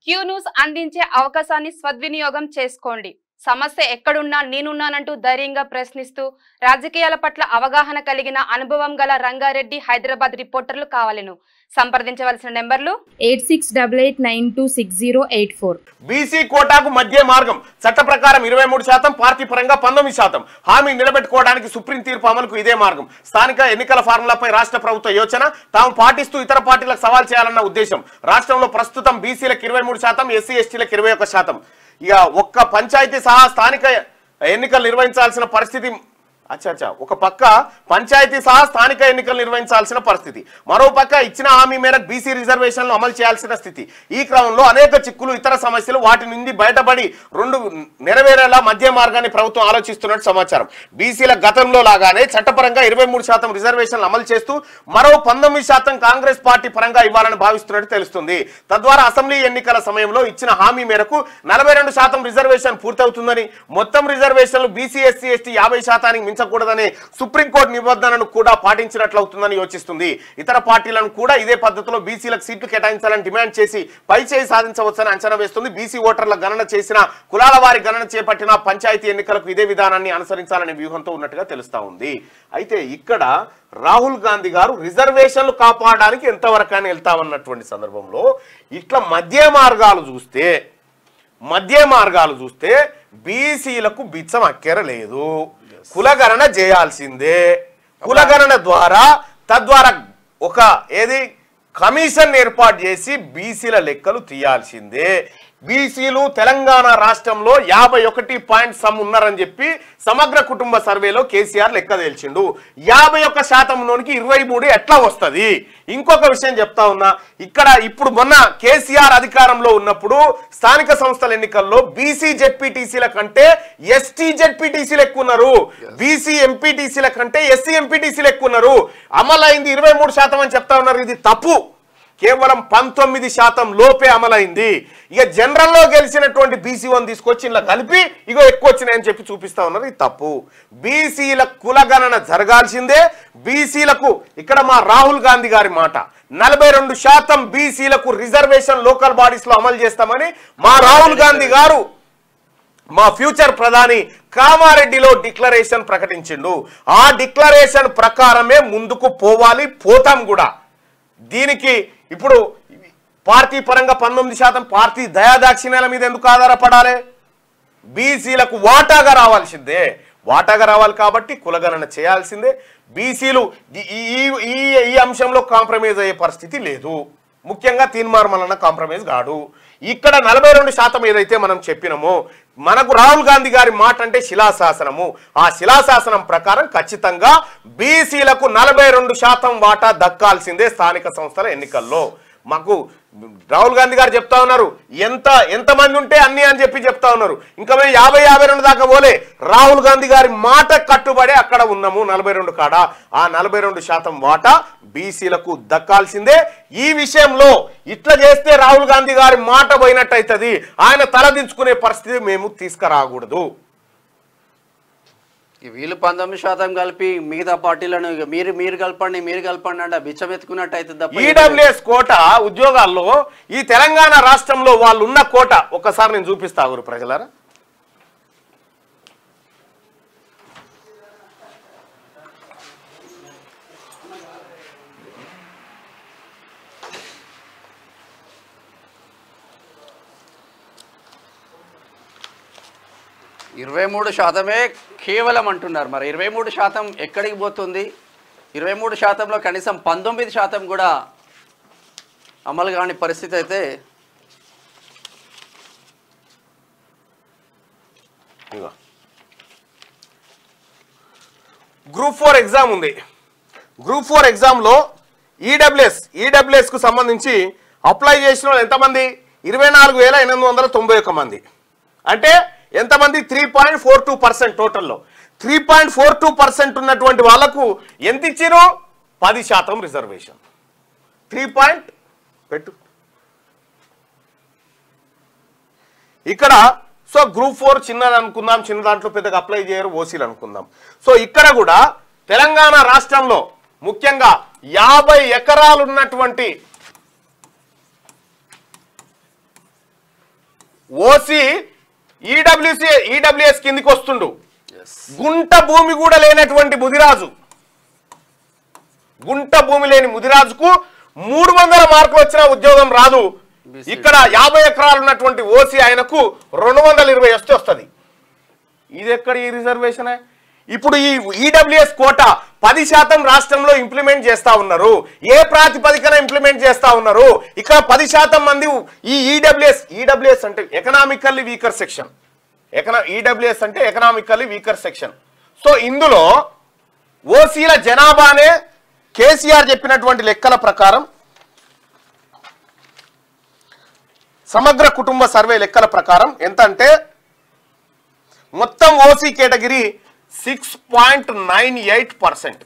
Q news అందించే అవకాశాన్ని సద్వినియోగం చేసుకోండి సమస్య ఎక్కడున్నా నేనున్నానంటూ ధైర్యంగా ప్రశ్నిస్తూ రాజకీయాల పట్ల అవగాహన కలిగిన అనుభవం గల రంగారెడ్డి హైదరాబాద్ రిపోర్టర్లు కావాలను సంప్రదించవలసిన నెంబర్లు eight six double eight nine two six zero eight four BC కోటాకు మధ్య మార్గం చట్ట ప్రకారం ఇరవై మూడు శాతం పార్టీ పరంగా పంతొమ్మిది శాతం హామీ నిలబెట్టుకోవడానికి సుప్రీం తీర్పు అమలుకు ఇదే మార్గం స్థానిక ఎన్నికల ఫార్ములాపై రాష్ట్ర ప్రభుత్వ యోచన తాము పాటిస్తూ ఇతర పార్టీలకు సవాల్ చేయాలన్న ఉద్దేశం రాష్ట్రంలో ప్రస్తుతం బీసీలకు ఇరవై మూడు శాతం ఎస్సీ ఎస్టీలకు ఇరవై ఒక్క శాతం ఇక ఒక్క పంచాయతీ సహా స్థానిక ఎన్నికలు నిర్వహించాల్సిన పరిస్థితి అచ్చా అచ్చా ఒక పక్క పంచాయతీ సహా స్థానిక ఎన్నికలు నిర్వహించాల్సిన పరిస్థితి మరో పక్క ఇచ్చిన హామీ మేరకు బీసీ రిజర్వేషన్లు అమలు చేయాల్సిన స్థితి ఈ క్రమంలో అనేక చిక్కులు ఇతర సమస్యలు వాటి నుండి బయటపడి రెండు నెరవేరేలా మధ్య మార్గాన్ని ప్రభుత్వం ఆలోచిస్తున్నట్టు సమాచారం బీసీల గతంలో లాగానే చట్టపరంగా ఇరవై మూడు శాతం రిజర్వేషన్లు అమలు చేస్తూ మరో పంతొమ్మిది శాతం కాంగ్రెస్ పార్టీ పరంగా ఇవ్వాలని భావిస్తున్నట్టు తెలుస్తుంది తద్వారా అసెంబ్లీ ఎన్నికల సమయంలో ఇచ్చిన హామీ మేరకు నలభై రెండు శాతం రిజర్వేషన్ పూర్తవుతుందని మొత్తం రిజర్వేషన్లు బీసీ ఎస్సీ ఎస్టీ యాభై శాతానికి మించకూడదనే సుప్రీంకోర్టు నిబంధనను కూడా పాటించినట్లవుతుందని యోచిస్తుంది ఇతర పార్టీలను కూడా ఇదే పద్ధతిలో బీసీలకు సీట్లు కేటాయించాలని డిమాండ్ చేసి పై చేయి సాధించవచ్చని అంచనా వేస్తుంది బీసీ ఓటర్ల గణన చేసిన కులాల వారి గణన చేపట్టిన పంచాయతీ ఎన్నికలకు ఇదే విధానాన్ని అనుసరించాలనే వ్యూహంతో ఉన్నట్టుగా తెలుస్తా ఉంది అయితే ఇక్కడ రాహుల్ గాంధీ గారు రిజర్వేషన్లు కాపాడడానికి ఎంతవరకు అని వెళ్తామన్నటువంటి సందర్భంలో ఇట్లా మధ్య మార్గాలు చూస్తే మధ్య మార్గాలు చూస్తే బీసీలకు బిచ్చం అక్కరలేదు కులగణన చేయాల్సిందే కులగణన ద్వారా తద్వారా ఒక ఏది కమిషన్ ఏర్పాటు చేసి బీసీల లెక్కలు తీయాల్సిందే బీసీలు తెలంగాణ రాష్ట్రంలో యాభై ఒకటి పాయింట్ సమ్ ఉన్నారని చెప్పి సమగ్ర కుటుంబ సర్వేలో కేసీఆర్ లెక్క తేల్చిండు యాభై ఒక్క శాతంలోనికి ఇరవై మూడు ఎట్లా వస్తుంది ఇంకొక విషయం చెప్తా ఉన్నా ఇక్కడ ఇప్పుడు మొన్న కేసీఆర్ అధికారంలో ఉన్నప్పుడు స్థానిక సంస్థల ఎన్నికల్లో బీసీ జెడ్పీటీసీల కంటే ఎస్టీ జెడ్పీటీసీలు ఎక్కువ ఉన్నారు బీసీ ఎంపీటీసీల కంటే ఎస్సీ ఎంపీటీసీలు ఎక్కువ ఉన్నారు అమలైంది ఇరవై మూడు శాతం అని చెప్తా ఉన్నారు ఇది తప్పు కేవలం పంతొమ్మిది శాతం లోపే అమలైంది ఇక జనరల్లో గెలిచినటువంటి బీసీ వన్ తీసుకొచ్చి ఇలా కలిపి ఇగో ఎక్కువ వచ్చినాయని చెప్పి చూపిస్తా ఉన్నారు ఇది తప్పు బీసీల కులగణన జరగాల్సిందే బీసీలకు ఇక్కడ మా రాహుల్ గాంధీ గారి మాట నలభై రెండు శాతం బీసీలకు రిజర్వేషన్ లోకల్ బాడీస్ లో అమలు చేస్తామని మా రాహుల్ గాంధీ గారు మా ఫ్యూచర్ ప్రధాని కామారెడ్డిలో డిక్లరేషన్ ప్రకటించిండు ఆ డిక్లరేషన్ ప్రకారమే ముందుకు పోవాలి పోతాం కూడా దీనికి ఇప్పుడు పార్టీ పరంగా పంతొమ్మిది శాతం పార్టీ దయాదాక్షిణ్యాల మీద ఎందుకు ఆధారపడాలి బీసీలకు వాటాగా రావాల్సిందే వాటాగా రావాలి కాబట్టి కులగణన చేయాల్సిందే బీసీలు ఈ- ఈ ఈ- ఈ అంశంలో కాంప్రమైజ్ అయ్యే పరిస్థితి లేదు ముఖ్యంగా తీన్మార్మలన్న కాంప్రమైజ్ కాడు ఇక్కడ నలభై రెండు శాతం ఏదైతే మనం చెప్పినామో మనకు రాహుల్ గాంధీ గారి మాట అంటే శిలాశాసనము ఆ శిలాశాసనం ప్రకారం ఖచ్చితంగా బీసీలకు నలభై రెండు శాతం వాటా దక్కాల్సిందే స్థానిక సంస్థల ఎన్నికల్లో మాకు రాహుల్ గాంధీ గారు చెప్తా ఉన్నారు ఎంత ఎంతమంది ఉంటే అన్ని అని చెప్పి చెప్తా ఉన్నారు ఇంకా మేము యాభై యాభై రెండు దాకా పోలే రాహుల్ గాంధీ గారి మాట కట్టుబడి అక్కడ ఉన్నాము నలభై రెండు కాడ ఆ నలభై రెండు శాతం వాటా బీసీలకు దక్కాల్సిందే ఈ విషయంలో ఇట్లా చేస్తే రాహుల్ గాంధీ గారి మాట పోయినట్టు అవుతుంది ఆయన తలదించుకునే పరిస్థితి మేము తీసుకురాకూడదు ఈ వీళ్ళు పంతొమ్మిది శాతం కలిపి మిగతా పార్టీలను ఇక మీరు మీరు కలపండి మీరు కలపండి అంటే బిచ్చం ఎత్తుకున్నట్టు అవుతుంది తప్ప ఈడబ్ల్యూఎస్ కోట ఉద్యోగాల్లో ఈ తెలంగాణ రాష్ట్రంలో వాళ్ళు ఉన్న కోట ఒక్కసారి నేను చూపిస్తా గురు ప్రజలారా ఇరవై మూడు శాతమే కేవలం అంటున్నారు మరి ఇరవై మూడు శాతం ఎక్కడికి పోతుంది ఇరవై మూడు శాతంలో కనీసం పంతొమ్మిది శాతం కూడా అమలు కాని పరిస్థితి అయితే ఇదిగో. గ్రూప్ ఫోర్ ఎగ్జామ్ ఉంది గ్రూప్ ఫోర్ ఎగ్జామ్లో ఈడబ్ల్యూఎస్ ఈడబ్ల్యూఎస్కు సంబంధించి అప్లై చేసిన వాళ్ళు ఎంతమంది ఇరవై నాలుగు వేల ఎనిమిది వందల తొంభై ఒక్క మంది అంటే ఎంతమంది three point four two percent టోటల్లో three point four two percent ఉన్నటువంటి వాళ్ళకు ఎంత ఇచ్చారు పది శాతం రిజర్వేషన్ త్రీ పాయింట్ పెట్టు ఇక్కడ సో గ్రూప్ ఫోర్ చిన్నది అనుకుందాం చిన్న దాంట్లో పెద్దగా అప్లై చేయరు ఓసీలు అనుకుందాం సో ఇక్కడ కూడా తెలంగాణ రాష్ట్రంలో ముఖ్యంగా యాభై ఎకరాలు ఉన్నటువంటి ఓసీ ఈడబ్ల్యూసి ఈడబ్ల్యూఎస్ కిందికి వస్తుండు ఎస్ గుంట భూమి కూడా లేనటువంటి ముదిరాజు గుంట భూమి లేని ముదిరాజుకు మూడు వందల మార్కులు వచ్చిన ఉద్యోగం రాదు BC. ఇక్కడ యాభై ఎకరాలు ఉన్నటువంటి ఓసీ ఆయనకు రెండు వందల ఇరవై వస్తే వస్తుంది ఇది ఎక్కడ ఈ రిజర్వేషన్ ఇప్పుడు ఈ ఈడబ్ల్యూఎస్ కోట పది శాతం రాష్ట్రంలో ఇంప్లిమెంట్ చేస్తా ఉన్నారు ఏ ప్రాతిపదికన ఇంప్లిమెంట్ చేస్తా ఉన్నారు ఇక్కడ పది శాతం మంది ఈ ఈడబ్ల్యూఎస్ ఈడబ్ల్యూఎస్ అంటే economically weaker section econo EWS అంటే ఎకనామికల్లీ వీకర్ సెక్షన్ సో ఇందులో ఓసీల జనాభానే కేసీఆర్ చెప్పినటువంటి లెక్కల ప్రకారం సమగ్ర కుటుంబ సర్వే లెక్కల ప్రకారం ఎంత అంటే మొత్తం OC category six point nine eight percent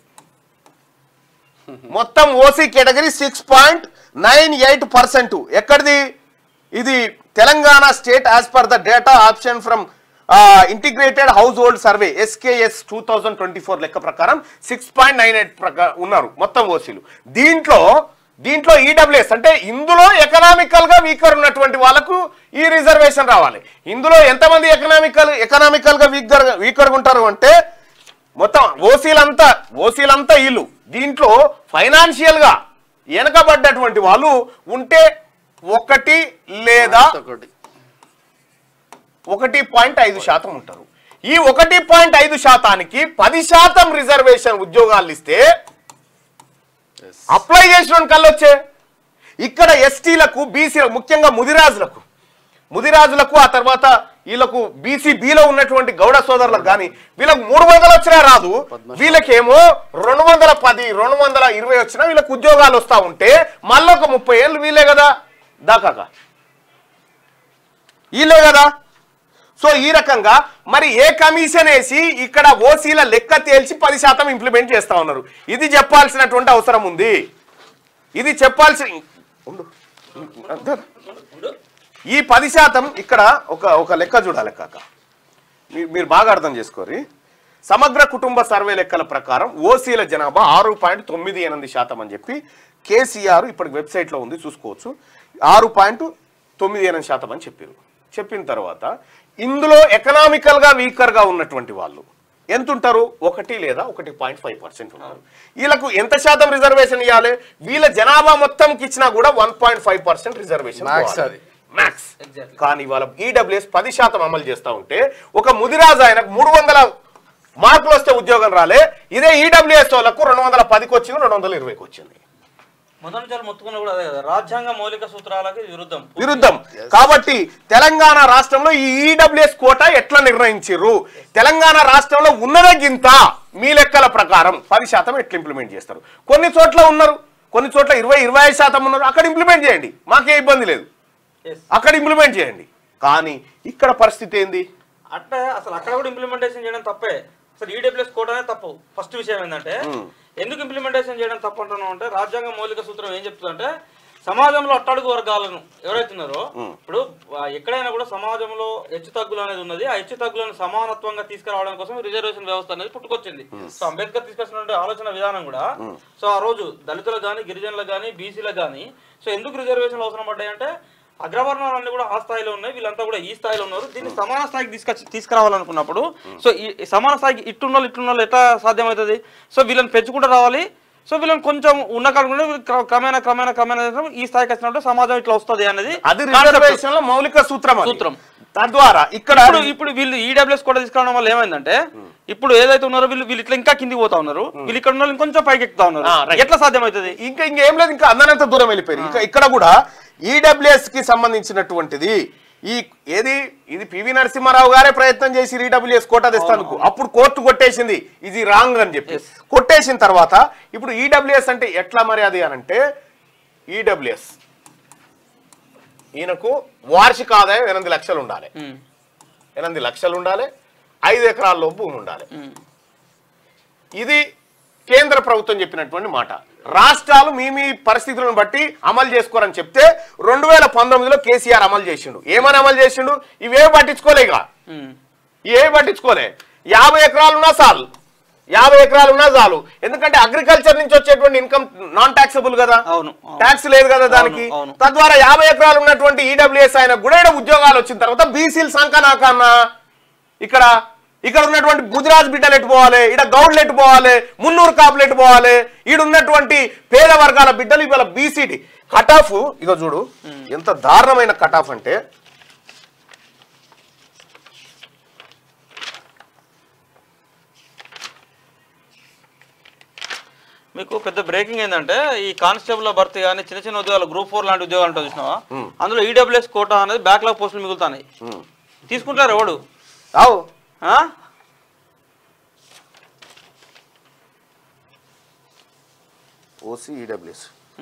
మొత్తం OC category six point nine eight percent ఎక్కడిది ఇది Telangana state as per the data option from integrated household survey SKS two thousand twenty four లెక్క ప్రకారం సిక్స్ పాయింట్ నైన్ ఎయిట్ ఉన్నారు మొత్తం ఓసీలు దీంట్లో దీంట్లో EWS అంటే ఇందులో ఎకనామికల్ గా వీకర్ ఉన్నటువంటి వాళ్ళకు ఈ రిజర్వేషన్ రావాలి ఇందులో ఎంతమంది ఎకనామికల్ ఎకనామికల్ గా వీకర్ వీకర్ ఉంటారు అంటే మొత్తం ఓసీలంతా ఓసీలంతా వీళ్ళు దీంట్లో ఫైనాన్షియల్ గా వెనకబడ్డటువంటి వాళ్ళు ఉంటే ఒకటి లేదా ఒకటి ఒకటి పాయింట్ ఐదు శాతం ఉంటారు ఈ ఒకటి పాయింట్ ఐదు శాతానికి పది శాతం రిజర్వేషన్ ఉద్యోగాలు ఇస్తే ఎస్ అప్లై చేసిన కళ్ళు వచ్చే ఇక్కడ ఎస్టీలకు బీసీలకు ముఖ్యంగా ముదిరాజులకు ముదిరాజులకు ఆ తర్వాత వీళ్ళకు బీసీ బీలో ఉన్నటువంటి గౌడ సోదరులకు కానీ వీళ్ళకు మూడు వందలు వచ్చినా రాదు వీళ్ళకేమో రెండు వందల పది రెండు వందల ఇరవై వచ్చినా వీళ్ళకి ఉద్యోగాలు వస్తా ఉంటే మళ్ళీ ఒక ముప్పై ఏళ్ళు వీళ్ళే కదా దాకాక వీళ్ళే కదా సో ఈ రకంగా మరి ఏ కమిషన్ వేసి ఇక్కడ ఓసీల లెక్క తేల్చి పది శాతం ఇంప్లిమెంట్ చేస్తా ఉన్నారు ఇది చెప్పాల్సినటువంటి అవసరం ఉంది ఇది చెప్పాల్సి ఉండు. ఈ పది శాతం ఇక్కడ ఒక ఒక లెక్క చూడాలి కాక మీ- మీరు బాగా అర్థం చేసుకోరి సమగ్ర కుటుంబ సర్వే లెక్కల ప్రకారం ఓసీల జనాభా ఆరు పాయింట్ తొమ్మిది ఎనిమిది శాతం అని చెప్పి కేసీఆర్ ఇప్పటికి వెబ్సైట్లో ఉంది చూసుకోవచ్చు ఆరు పాయింట్ తొమ్మిది ఎనిమిది శాతం అని చెప్పారు చెప్పిన తర్వాత ఇందులో ఎకనామికల్ గా వీకర్ గా ఉన్నటువంటి వాళ్ళు ఎంత ఉంటారు ఒకటి లేదా ఒకటి పాయింట్ ఫైవ్ పర్సెంట్ ఉంటారు వీళ్ళకు ఎంత శాతం రిజర్వేషన్ ఇవ్వాలి వీళ్ళ జనాభా మొత్తంకి ఇచ్చినా కూడా one point five percent reservation Max అది. మ్యాక్స్ కానీ వాళ్ళ ఈడబ్ల్యూఎస్ పది శాతం అమలు చేస్తా ఉంటే ఒక ముదిరాజు ఆయనకు మూడు వందల మార్కులు వస్తే ఉద్యోగం రాలే ఇదే ఈడబ్ల్యూఎస్ వాళ్ళకు రెండు వందల పదికి వచ్చింది రెండు వందల ఇరవైకి వచ్చింది మొదటి నుంచి వాళ్ళు మొత్తుకున్న కూడా అదే కదా రాజ్యాంగ మౌలిక సూత్రాలకి విరుద్ధం విరుద్ధం కాబట్టి తెలంగాణ రాష్ట్రంలో ఈ ఈడబ్ల్యూఎస్ కోట ఎట్లా నిర్ణయించారు తెలంగాణ రాష్ట్రంలో ఉన్నదే గింత మీ లెక్కల ప్రకారం పది శాతం ఎట్లా ఇంప్లిమెంట్ చేస్తారు కొన్ని చోట్ల ఉన్నారు కొన్ని చోట్ల ఇరవై ఇరవై ఐదు శాతం ఉన్నారు అక్కడ ఇంప్లిమెంట్ చేయండి మాకే ఇబ్బంది లేదు Yes. అక్కడ ఇంప్లిమెంట్ చేయండి కానీ ఇక్కడ పరిస్థితి ఏంది అట్లా అసలు అక్కడ కూడా ఇంప్లిమెంటేషన్ చేయడం తప్పే అసలు ఈడబ్ల్యూఎస్ కోడ్ తప్పు ఫస్ట్ విషయం ఏంటంటే ఎందుకు ఇంప్లిమెంటేషన్ చేయడం తప్పు అంటున్నాం అంటే రాజ్యాంగ మౌలిక సూత్రం ఏం చెప్తుందంటే సమాజంలో అట్టడుగు వర్గాలను ఎవరైతే ఉన్నారో ఇప్పుడు ఆ, ఎక్కడైనా కూడా సమాజంలో హెచ్చు తగ్గులు అనేది ఉన్నది ఆ హెచ్చు తగ్గులను సమానత్వంగా తీసుకురావడం కోసం రిజర్వేషన్ వ్యవస్థ అనేది పుట్టుకొచ్చింది సో అంబేద్కర్ తీసుకొచ్చినటువంటి ఆలోచన విధానం కూడా సో ఆ రోజు దళితులకు కానీ గిరిజనులకు కానీ బీసీలకు కానీ సో ఎందుకు రిజర్వేషన్లు అవసరం పడ్డాయంటే అగ్రవర్ణాలన్నీ కూడా ఆ స్థాయిలో ఉన్నాయి వీళ్ళంతా కూడా ఈ స్థాయిలో ఉన్నారు దీన్ని సమాన స్థాయికి తీసుకొచ్చి తీసుకురావాలనుకున్నప్పుడు సో ఈ ఈ సమాన స్థాయికి ఇట్టున్న వాళ్ళు ఇట్టున్న వాళ్ళు ఎట్లా సాధ్యమవుతుంది సో వీళ్ళని పెంచుకుంటూ రావాలి సో వీళ్ళని కొంచెం ఉన్న కాకుండా క్రమేణా క్రమేణా క్రమేణా ఈ స్థాయికి వచ్చినప్పుడు సమాజం ఇట్లా వస్తుంది అనేది అది concept. రిజర్వేషన్ లో మౌలిక సూత్రం అది. సూత్రం. తద్వారా ఇక్కడ ఇప్పుడు ఇప్పుడు వీళ్ళు ఈడబ్ల్యూఎస్ కూడా తీసుకురావడం వల్ల ఏమైందంటే ఇప్పుడు ఏదైతే ఉన్నారో వీళ్ళు వీళ్ళు ఇట్లా ఇంకా కిందికి పోతా ఉన్నారు వీళ్ళు ఇక్కడ ఉన్న వాళ్ళు ఇంకొంచెం పైకి ఎక్కుతా ఉన్నారు ఆ, right. ఎట్లా సాధ్యమవుతుంది ఇంకా ఇంకేం లేదు ఇంకా అందనంత దూరం వెళ్ళిపోయారు ఇంకా ఇక్కడ కూడా ఈడబ్ల్యూఎస్ కి సంబంధించినటువంటిది ఈ ఏది ఇది పివి నరసింహారావు గారే ప్రయత్నం చేసి ఈడబ్ల్యూఎస్ కోట తెస్తానుకు అప్పుడు కోర్టు కొట్టేసింది ఇది రాంగ్ అని చెప్పి కొట్టేసిన తర్వాత ఇప్పుడు ఈడబ్ల్యూఎస్ అంటే ఎట్లా మరి అది అని అంటే ఈడబ్ల్యూఎస్ ఈయనకు వార్షిక ఆదాయం ఎనిమిది లక్షలు ఉండాలి ఉమ్, ఎనిమిది లక్షలు ఉండాలి ఐదు ఎకరాల్లో భూమి ఉండాలి ఉమ్. ఇది కేంద్ర ప్రభుత్వం చెప్పినటువంటి మాట రాష్ట్రాలు మీ మీ పరిస్థితులను బట్టి అమలు చేసుకోరని చెప్తే రెండు వేల పంతొమ్మిదిలో కేసీఆర్ అమలు చేసిండు ఏమని అమలు చేసిండు ఇవేమి పట్టించుకోలేక ఉమ్. ఏమి పట్టించుకోలే యాభై ఎకరాలున్నా చాలు యాభై ఎకరాలు ఉన్నా చాలు ఎందుకంటే అగ్రికల్చర్ నుంచి వచ్చేటువంటి ఇన్కమ్ నాన్ ట్యాక్సబుల్ కదా అవును, అవును. ట్యాక్స్ లేదు కదా దానికి అవును, అవును. తద్వారా యాభై ఎకరాలు ఉన్నటువంటి ఈడబ్ల్యూఎస్ ఆయన కూడా ఈడ ఉద్యోగాలు వచ్చిన తర్వాత బీసీలు సంకనాకన్నా ఇక్కడ ఇక్కడ ఉన్నటువంటి ముదిరాజ్ బిడ్డలు ఎటు పోవాలి ఇక్కడ గౌడ్లు ఎటు పోవాలి మున్నూరు కాపులు ఎటు పోవాలి ఈడ ఉన్నటువంటి పేద వర్గాల బిడ్డలు ఇవాళ బీసీటీ కట్ ఆఫ్ ఇక చూడు ఎంత దారుణమైన కట్ ఆఫ్ అంటే మీకు పెద్ద బ్రేకింగ్ ఏంటంటే ఈ కానిస్టేబుల్ భర్తీ కానీ చిన్న చిన్న ఉద్యోగాలు గ్రూప్ ఫోర్ లాంటి ఉద్యోగాలు ఉంటుంది చూసినావా అందులో ఈడబ్ల్యూఎస్ కోటా అనేది బ్యాక్లాగ్ పోస్టులు మిగులుతాయి తీసుకుంటారు ఎవడు అవు ఆ? ఓసీ ఈడబ్ల్యూఎస్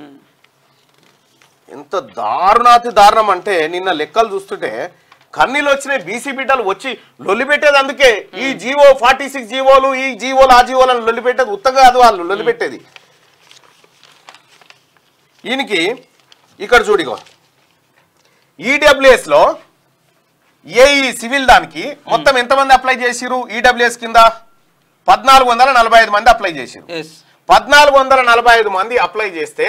ఎంత దారుణాతి దారుణం అంటే నిన్న లెక్కలు చూస్తుంటే కన్నీళ్ళు వచ్చినాయి బీసీ బిడ్డలు వచ్చి లొల్లి పెట్టేది అందుకే ఈ జీవో ఫార్టీ సిక్స్ జీవోలు ఈ జీవోలు ఆ జీవోలను లొల్లి పెట్టేది ఉత్తగా కాదు వాళ్ళు లొల్లి పెట్టేది ఈయనకి ఇక్కడ చూడిగో ఈడబ్ల్యూఎస్ లో ఏఈ సివిల్ దానికి మొత్తం ఎంతమంది అప్లై చేసిరు ఈడబ్ల్యూఎస్ కింద పద్నాలుగు వందల నలభై ఐదు మంది అప్లై చేసిరు Yes. పద్నాలుగు వందల నలభై ఐదు మంది అప్లై చేస్తే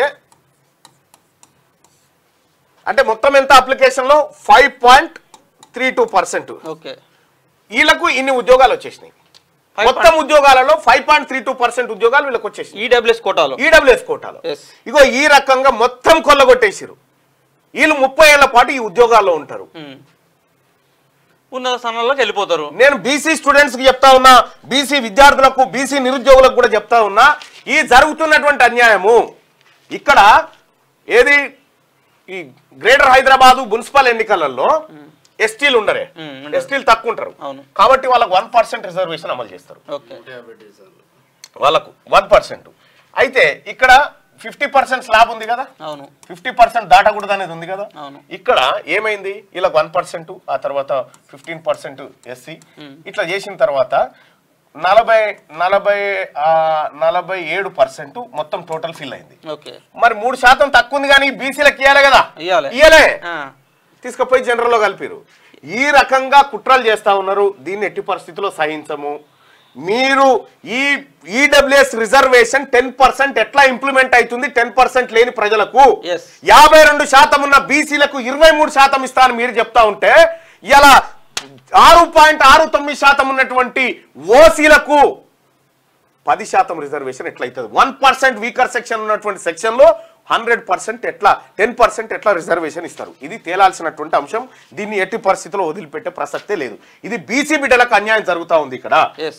అంటే మొత్తం ఎంత అప్లికేషన్ లో five point three two percent okay వీళ్ళకు ఇన్ని ఉద్యోగాలు వచ్చేసినాయి Five మొత్తం ఉద్యోగాలలో five point three two percent ఉద్యోగాలు వీళ్ళకి వచ్చేసినాయి ఈడబ్ల్యూఎస్ కోటాలో ఈడబ్ల్యూఎస్ కోటాలో Yes. ఇగో ఈ రకంగా మొత్తం కొల్లగొట్టేసిరు వీళ్ళు ముప్పై ఏళ్ల పాటు ఈ ఉద్యోగాల్లో ఉంటారు ఉమ్. ఉన్నత స్థానాల్లోకి వెళ్ళిపోతారు నేను బీసీ స్టూడెంట్స్ కి చెప్తా ఉన్నా బీసీ విద్యార్థులకు బీసీ నిరుద్యోగులకు కూడా చెప్తా ఉన్నా ఈ జరుగుతున్నటువంటి అన్యాయము ఇక్కడ ఏది ఈ గ్రేటర్ హైదరాబాదు మున్సిపల్ ఎన్నికలలో ఎస్టీలు ఉండరే మ్మ్, ఉండరు. ఎస్టీలు తక్కువ ఉంటారు అవును. కాబట్టి వాళ్ళకు వన్ పర్సెంట్ రిజర్వేషన్ అమలు చేస్తారు ఓకే వాళ్ళకు వన్ పర్సెంట్ అయితే ఇక్కడ ఫిఫ్టీ పర్సెంట్ స్లాబ్ ఉంది కదా అవును ఫిఫ్టీ పర్సెంట్ దాటకూడదు అనేది ఉంది కదా అవును. ఇక్కడ ఏమైంది ఇలా వన్ పర్సెంట్ ఆ తర్వాత ఫిఫ్టీన్ పర్సెంట్ ఎస్సీ ఇట్లా చేసిన తర్వాత నలభై నలభై ఆ, నలభై ఏడు పర్సెంట్ మొత్తం టోటల్ ఫిల్ అయింది ఓకే మరి మూడు శాతం తక్కువ ఉంది కానీ బీసీలకు ఇవ్వాలి కదా ఇయ్యాలి. ఇయ్యలే ఆ. తీసుకుపోయి జనరల్లో కలిపిరు ఈ రకంగా కుట్రలు చేస్తా ఉన్నారు దీన్ని ఎట్టి పరిస్థితుల్లో సహించము మీరు ఈ ఈడబ్ల్యూఎస్ రిజర్వేషన్ టెన్ పర్సెంట్ ఎట్లా ఇంప్లిమెంట్ అవుతుంది టెన్ పర్సెంట్ లేని ప్రజలకు Yes. యాభై రెండు శాతం ఉన్న బీసీలకు ఇరవై మూడు శాతం ఇస్తానని మీరు చెప్తా ఉంటే ఇలా ఆరు పాయింట్ ఆరు తొమ్మిది శాతం ఉన్నటువంటి ఓసీలకు పది శాతం రిజర్వేషన్ ఎట్లా అవుతుంది వన్ పర్సెంట్ వీకర్ సెక్షన్ ఉన్నటువంటి సెక్షన్ లో హండ్రెడ్ పర్సెంట్ ఎట్లా టెన్ పర్సెంట్ ఎట్లా రిజర్వేషన్ ఇస్తారు ఇది తేలాల్సినటువంటి అంశం దీన్ని ఎట్టి పరిస్థితుల్లో వదిలిపెట్టే ప్రసక్తే లేదు ఇది బీసీ బిడ్డలకు అన్యాయం జరుగుతా ఉంది ఇక్కడ ఎస్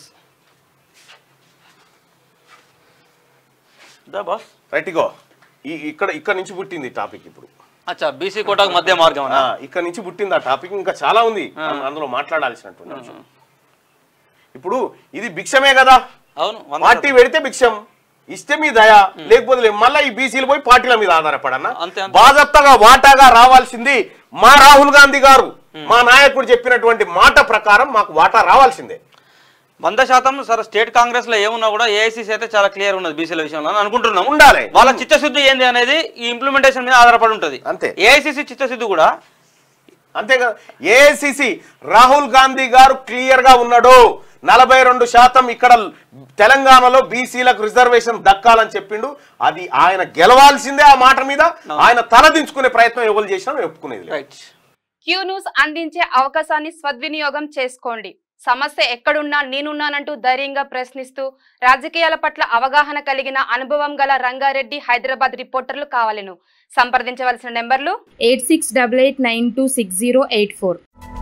దా బాస్ రైట్ ఇగో ఈ ఇక్కడ ఇక్కడ నుంచి పుట్టింది టాపిక్ ఇప్పుడు అచ్చా బీసీ కోటాకు మధ్య మార్గం ఆ, ఇక్కడ నుంచి పుట్టింది ఆ టాపిక్ ఇంకా చాలా ఉంది మనం అందులో మాట్లాడాల్సినటువంటి అంశం ఇప్పుడు ఇది భిక్షమే కదా అవును వంద పార్టీ పెడితే భిక్షం ఇస్తే మీ దయ లేకపోతే లేదు. మళ్ళా ఈ బీసీలు పోయి పార్టీల మీద ఆధారపడన్నా అంతే, అంతే. బాధప్తగా వాటాగా రావాల్సింది మా రాహుల్ గాంధీ గారు మా నాయకుడు చెప్పినటువంటి మాట ప్రకారం మాకు వాటా రావాల్సిందే వంద శాతం సరే స్టేట్ కాంగ్రెస్ లో ఏమున్నా కూడా ఏఐసీసీ అయితే చాలా క్లియర్ ఉన్నది బీసీల విషయంలో అని అనుకుంటున్నాం ఉండాలి వాళ్ళ చిత్తశుద్ధి ఏంది అనేది ఈ ఇంప్లిమెంటేషన్ మీద ఆధారపడి ఉంటది అంతే. ఏఐసీసీ చిత్తశుద్ధి కూడా అంతే కదా ఏఐసిసి రాహుల్ గాంధీ గారు క్లియర్ గా ఉన్నాడు నలభై రెండు శాతం ఇక్కడ తెలంగాణలో బీసీలకు రిజర్వేషన్ దక్కాలని చెప్పిండు అది ఆయన గెలవాల్సిందే ఆ మాట మీద ఆయన తలదించుకునే ప్రయత్నం ఎవరు చేసినా మేము ఒప్పుకునేది లేదు. రైట్ క్యూ న్యూస్ అందించే అవకాశాన్ని సద్వినియోగం చేసుకోండి సమస్య ఎక్కడున్నా నేనున్నానంటూ ధైర్యంగా ప్రశ్నిస్తూ రాజకీయాల పట్ల అవగాహన కలిగిన అనుభవం గల రంగారెడ్డి హైదరాబాద్ రిపోర్టర్లు కావాలను సంప్రదించవలసిన నెంబర్లు eight six double eight nine two six zero eight four